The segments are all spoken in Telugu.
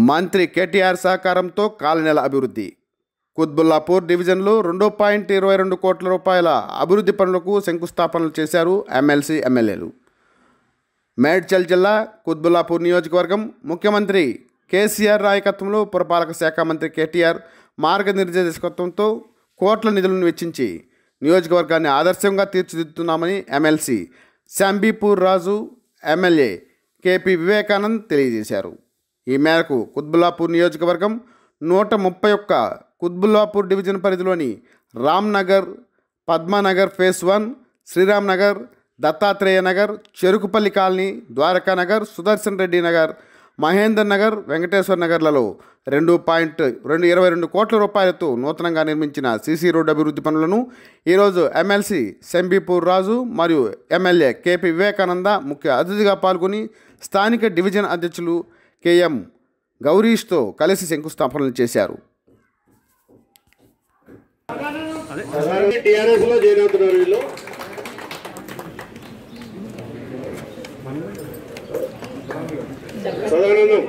మంత్రి కేటీఆర్ సహకారంతో కాలనీల అభివృద్ధి కుత్బుల్లాపూర్ డివిజన్లో రెండు పాయింట్ ఇరవై రెండు కోట్ల రూపాయల అభివృద్ధి పనులకు శంకుస్థాపనలు చేశారు ఎమ్మెల్సీ ఎమ్మెల్యేలు మేడ్చల్ జిల్లా కుత్బుల్లాపూర్ నియోజకవర్గం ముఖ్యమంత్రి కేసీఆర్ నాయకత్వంలో పురపాలక శాఖ మంత్రి కేటీఆర్ మార్గనిర్దేశకత్వంతో కోట్ల నిధులను వెచ్చించి నియోజకవర్గాన్ని ఆదర్శంగా తీర్చిదిద్దుతున్నామని MLC Shambipur Raju MLA KP Vivekanand తెలియజేశారు ఈ మేరకు కుత్బుల్లాపూర్ నియోజకవర్గం నూట ముప్పై ఒక్క కుత్బుల్లాపూర్ డివిజన్ పరిధిలోని Ramnagar Padmanagar phase one Sriram Nagar Dattatreya Nagar Cherukupalli colony Dwaraka Nagar Sudarshan Reddy Nagar Mahender Nagar Venkateswara నగర్లలో రెండు పాయింట్ రెండు ఇరవై రెండు కోట్ల రూపాయలతో నూతనంగా నిర్మించిన సీసీ రోడ్డు అభివృద్ధి పనులను ఈరోజు ఎమ్మెల్సీ శంబీపూర్ రాజు మరియు ఎమ్మెల్యే కేపీ వివేకానంద ముఖ్య అతిథిగా పాల్గొని స్థానిక డివిజన్ అధ్యక్షులు కేఎం గౌరీష్తో కలిసి శంకుస్థాపనలు చేశారు టీఆర్ఎస్ లో జాయిన్ అవుతున్నారు వీళ్ళు సదానందం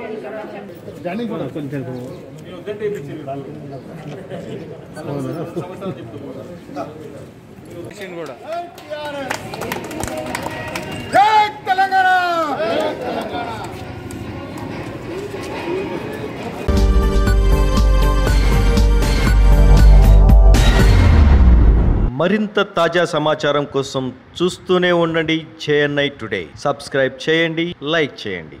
మరింత తాజా సమాచారం కోసం చూస్తూనే ఉండండి జేఎన్ఐ టుడే సబ్స్క్రైబ్ చేయండి లైక్ చేయండి